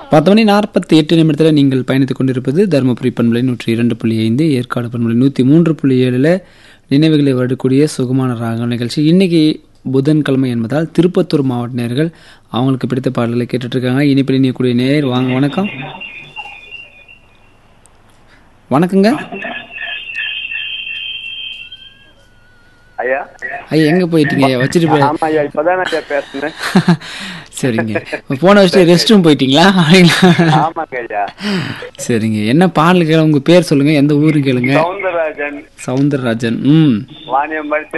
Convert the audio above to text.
பத்து மணி நாற்பத்தி எட்டு நிமிடத்தில் நீங்கள் பயணித்துக் கொண்டிருப்பது தருமபுரி பண்பலை நூற்றி இரண்டு புள்ளி ஐந்து ஏற்காடு பண்பலை நூற்றி மூன்று புள்ளி ஏழில் நினைவுகளை வரக்கூடிய சுகமான ராகம் நிகழ்ச்சி இன்னைக்கு புதன்கிழமை என்பதால் திருப்பத்தூர் மாவட்ட நேயர்கள் அவங்களுக்கு பிடித்த பாடல்களை கேட்டுட்டு இருக்காங்க இனிப்பில் இனியக்கூடிய நேயர் வாங்க வணக்கம் வணக்கங்க ஐயா ஐயா எங்க போயிட்டீங்க வச்சுட்டு போய் ஆமா ஐயா இப்பதான் ஐயா பேசுனேன் சரிங்க போன வருஷம் ரெஸ்ட் ரூம் போயிட்டீங்களா ஆமாங்க ஐயா சரிங்க என்ன பாடல் கேளு உங்க பேர் சொல்லுங்க எந்த ஊரு கேளுங்க சவுந்தரராஜன் சவுந்தரராஜன் ம் வாணியம்பாடி